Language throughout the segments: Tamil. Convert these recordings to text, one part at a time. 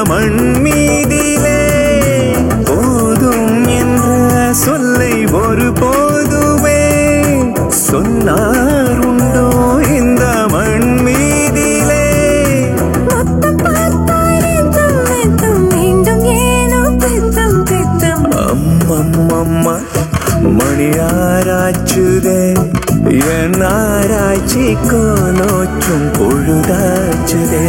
மண் மீதிலே போதும் என்ற சொல்லை ஒரு போதுமே சொன்னார் உண்டோ இந்த மண் மீதிலே மொத்தம் பார்த்தால் நித்தம் நித்தம் மீண்டும் ஏனோ பித்தம் பித்தம் அம்மம்மம்மா மணி ஆராய்ச்சுதே என் ஆராய்ச்சி கோலோச்சும் பொழுதாச்சுதே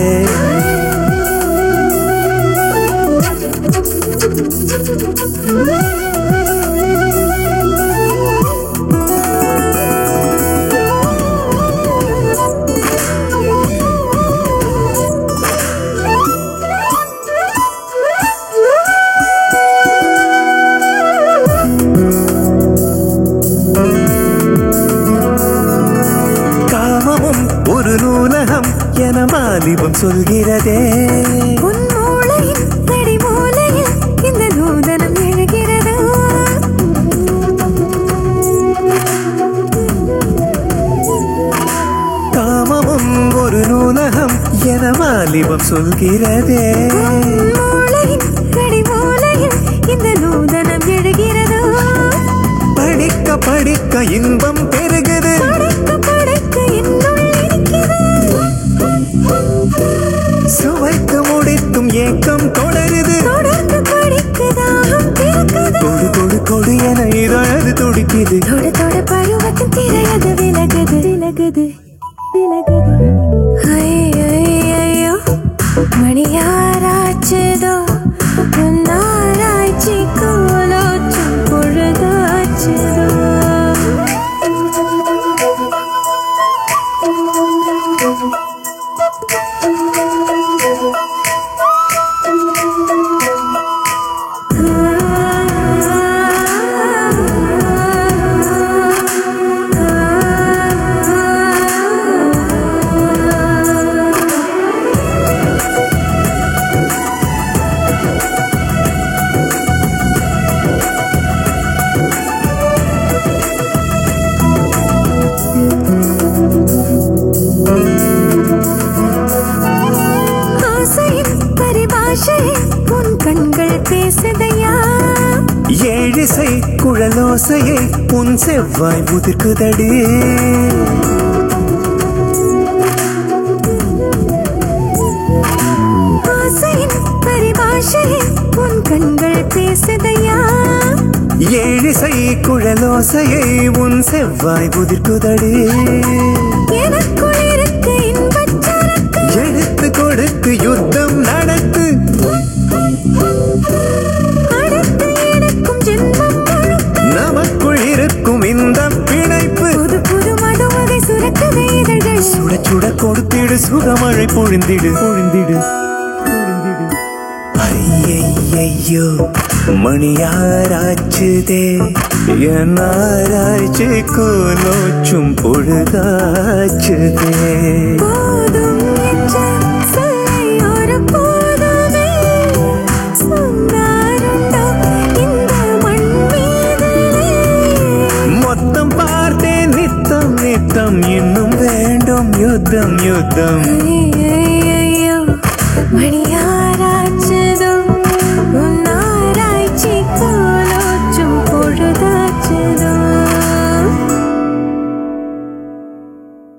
காமமும் ஒரு நூலகம் என மாலிபம் சொல்கிறதே உன் மூளையின் அடி மூலையில் இந்த நூதனம் எழுகிறது காமமும் ஒரு நூலகம் என மாலிபம் சொல்கிறதே உன் மூளையின் அடி மூலையில் இந்த நூதனம் எழுகிறது படிக்க படிக்க இன்பம் பெருகுது படைக்க படைக்க என்னுள் இருக்கிறது சுவைத்து முடித்தும் ஏக்கம் தொடருது தொடர்ந்து படிக்க தாகம் பிறக்குது கொடு கொடு கொடு என இதழது துடிக்குது தொட தொட பருவத்தின் திரையது விலகுது விலகுது விலகுது ஐ, ஐ, ஐயோ மணியாராச்சுதோ பொன்னாராய்ச்சி கோலோச்சும் பொழுதாச்சுதோ ஆசையின் பரிபாஷையை உன் கண்கள் பேசுதையா ஏழிசை குழலோசையை உன் செவ்வாய் உதிர்க்குதடி ஆசையின் பரிபாஷையை உன் கண்கள் பேசுதையா ஏழிசை குழலோசையை உன் செவ்வாய் உதிர்க்குதடி எனக்குள் இருக்க இன்பச் சரக்கு எடுத்து கொடுத்து யுத்தம் நடத்து அடுத்து எனக்கும் ஜென்மம் முழுக்க நமக்குள் இருக்கும் இந்த பிணைப்பு புது புது மது வகை சுரக்குது இதழ்கள் சுட சுட கொடுத்திடு சுகமழை பொழிந்திடு பொழிந்திடு பொழிந்திடு ஐயையையோ மணியாராச்சுதே என் ஆராய்ச்சி கோலோச்சும் பொழுதாச்சுதே போதும் என்ற சொல்லை ஒரு போதுமே சொன்னாருண்டோ இந்த மண் மீதிலே மொத்தம் பார்த்தேன் நித்தம் நித்தம் இன்னும் வேண்டும் யுத்தம் யுத்தம் ஐயையோ மணியாராச்சுதோ